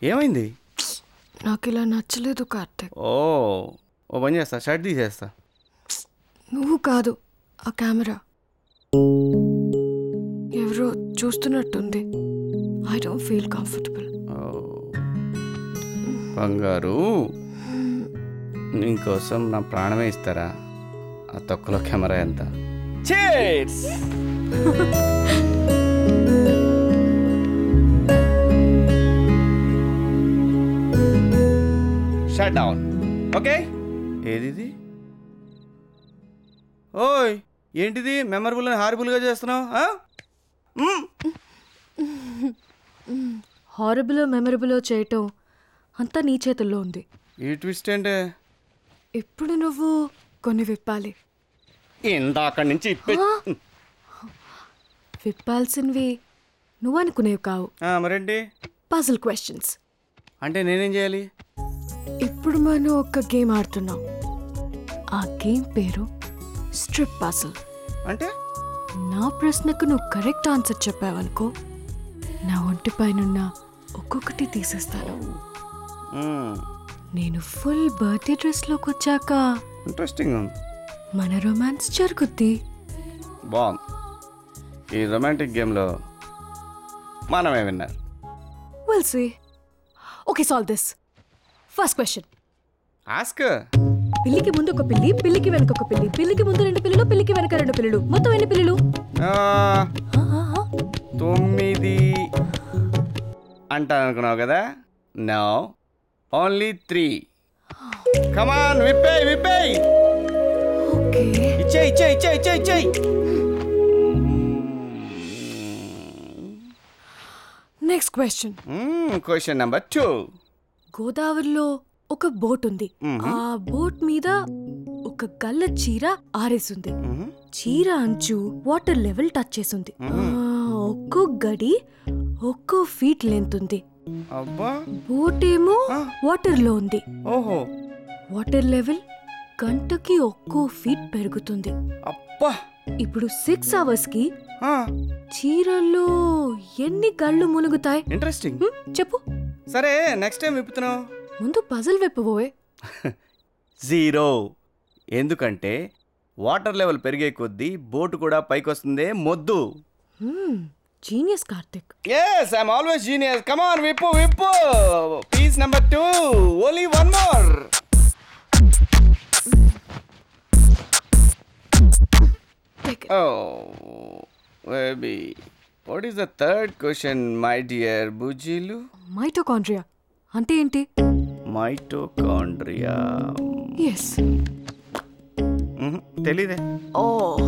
ఏమైంది నాకు ఇలా నచ్చలేదు కార్తిక్ ఓ ఓ పని చేస్తా షర్ట్ తీసేస్తా నువ్వు కాదు ఆ కెమెరా ఎవరో చూస్తున్నట్టుంది I don't feel comfortable oh. బంగారు నీకోసం నా ప్రాణమే ఇస్తారా ఆ తొక్కలో కెమెరా ఎంత చేర్స్ షట్ డౌన్ ఓకే ఏది ఇది? ఓయ్ ఏంటిది మెమరబుల్ అని హారబుల్గా చేస్తున్నావు ఆ? మ్. హారబుల్ మెమరబుల్ చేయటం అంతా నీ చేతుల్లో ఉంది ఈ ట్విస్ట్ ఏంటే ఇప్పుడు నువ్వు కొన్ని విప్పాలి ఇందాక నుంచి ఇప్పే విప్పాల్సినవి నువ్వు అనుకునేవి కావు ఆ, మరేంటి పజిల్ క్వశ్చన్స్ అంటే నేనేం చేయాలి ఇప్పుడు మనం ఒక గేమ్ ఆడుతున్నాం ఆ గేమ్ పేరు స్ట్రిప్ పజిల్ అంటే నా ప్రశ్నకు నువ్వు కరెక్ట్ ఆన్సర్ చెప్పావనుకో నా ఒంటి పైనున్న ఒక్కొక్కటి తీసేస్తాను నేను ఫుల్ బర్త్డే డ్రెస్లోకి వచ్చాక ఇంట్రెస్టింగ్ ఉంది మన రొమాన్స్ జరుగుద్ది బాగుంది ఈ రొమాంటిక్ గేమ్లో మనమే విన్నారు will see okay solve this first question ask పిల్లికి ముందు ఒక పిల్లి పిల్లికి వెనక ఒక పిల్లి పిల్లికి ముందు రెండు పిల్లలు పిల్లికి వెనక రెండు పిల్లలు మొత్తం ఎన్ని పిల్లలు ఆ, ఆ, ఆ. తొమ్మిది అంటాను అనుకున్నావు కదా నో ఓన్లీ త్రీ కమాన్ విప్పేయ్ విప్పేయ్ ఓకే ఇచ్చే ఇచ్చే ఇచ్చే ఇచ్చే ఇచ్చేయ్ next question question number two గోదావరిలో ఒక బోట్ ఉంది ఆ బోట్ మీద ఒక గల్ల చీర ఆరేసింది చీర అంచు వాటర్ లెవెల్ టచ్ చేసింది ఆ, ఒక్కో గడి ఒక్కో ఫీట్ లెంత్ ఉంది అబ్బా బోట్ ఏమో వాటర్ లో ఉంది ఓహో వాటర్ లెవెల్ గంటకి ఒక్కో ఫీట్ పెరుగుతుంది అబ్బా ఇప్పుడు సిక్స్ అవర్స్ కి ఆ, చీరలో ఎన్ని గళ్ళు మునుగుతాయి ఇంట్రెస్టింగ్ హ్మ్, చెప్పు సరే నెక్స్ట్ టైం విప్పుతున్నావు ముందు పజల్ వెప్పబోయే జీరో ఎందుకంటే వాటర్ లెవెల్ పెరిగే కొద్దీ బోటు కూడా పైకి వస్తుందే మొద్దు genius Karthik yes I'm always genius come on విప్పు విప్పు piece number two only one more oh baby what is the third question my dear బుజీలు మైటోకాండ్రియా అంటే ఏంటి మైటోకాండ్రియా ఎస్ తెలీదే oh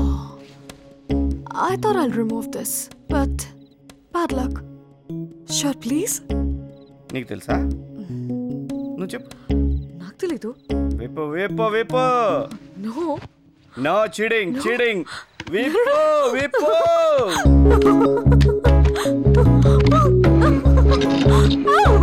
I thought I'll remove this but bad luck sure please నీకు తెలుసా నువ్వు చెప్పు నాకు తెలీదు విప్పు విప్పు విప్పు నో నో చీడింగ్ చీడింగ్ విప్పు విప్పు Oh!